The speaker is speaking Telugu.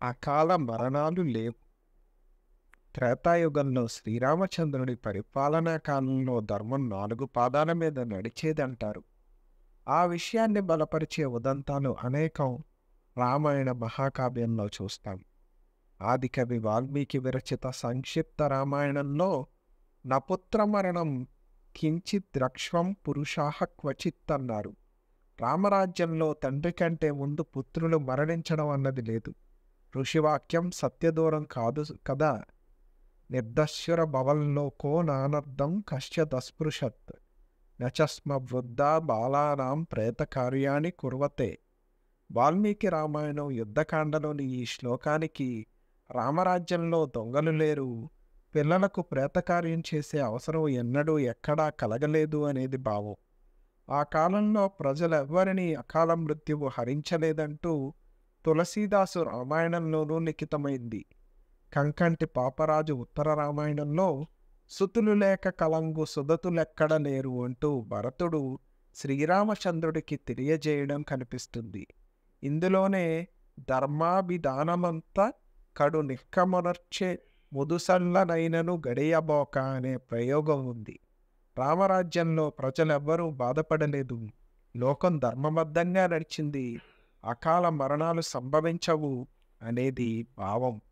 అకాల మరణాలు లేవు త్రేతాయుగంలో శ్రీరామచంద్రుడి పరిపాలనా కాలంలో ధర్మం నాలుగు పాదాల మీద నడిచేదంటారు ఆ విషయాన్ని బలపరిచే ఉదంతాలు అనేకం రామాయణ మహాకావ్యంలో చూస్తాం ఆదికవి వాల్మీకి విరచిత సంక్షిప్త రామాయణంలో నపుత్ర మరణం కించిత్ ద్రక్ష్వం పురుషాహ క్వచిత్ అన్నారు రామరాజ్యంలో తండ్రి కంటే ముందు పుత్రులు మరణించడం అన్నది లేదు ఋషివాక్యం సత్యదూరం కాదు కదా నిర్దశ్యుర భవల్లోకో నానర్థం కశ్యదస్పృశత్ నచస్మ వృద్ధ బాలానాం ప్రేత కార్యాన్ని కుర్వతే వాల్మీకి రామాయణం యుద్ధకాండలోని ఈ శ్లోకానికి రామరాజ్యంలో దొంగలు లేరు పిల్లలకు ప్రేతకార్యం చేసే అవసరం ఎన్నడూ ఎక్కడా కలగలేదు అనేది భావం ఆ కాలంలో ప్రజలెవ్వరినీ అకాల మృత్యువు హరించలేదంటూ తులసీదాసు రామాయణంలోనూ లిఖితమైంది కంకంటి పాపరాజు ఉత్తర రామాయణంలో సుతులు లేక కలంగు సుదతులెక్కడ లేరు అంటూ భరతుడు శ్రీరామచంద్రుడికి తెలియజేయడం కనిపిస్తుంది ఇందులోనే ధర్మాభిధానమంతా కడు నిక్కమొనర్చే ముదుసల్లనైనను గడియబోక అనే ప్రయోగం ఉంది రామరాజ్యంలో ప్రజలెవ్వరూ బాధపడలేదు లోకం ధర్మబద్ధంగా నడిచింది అకాల మరణాలు సంభవించవు అనేది భావం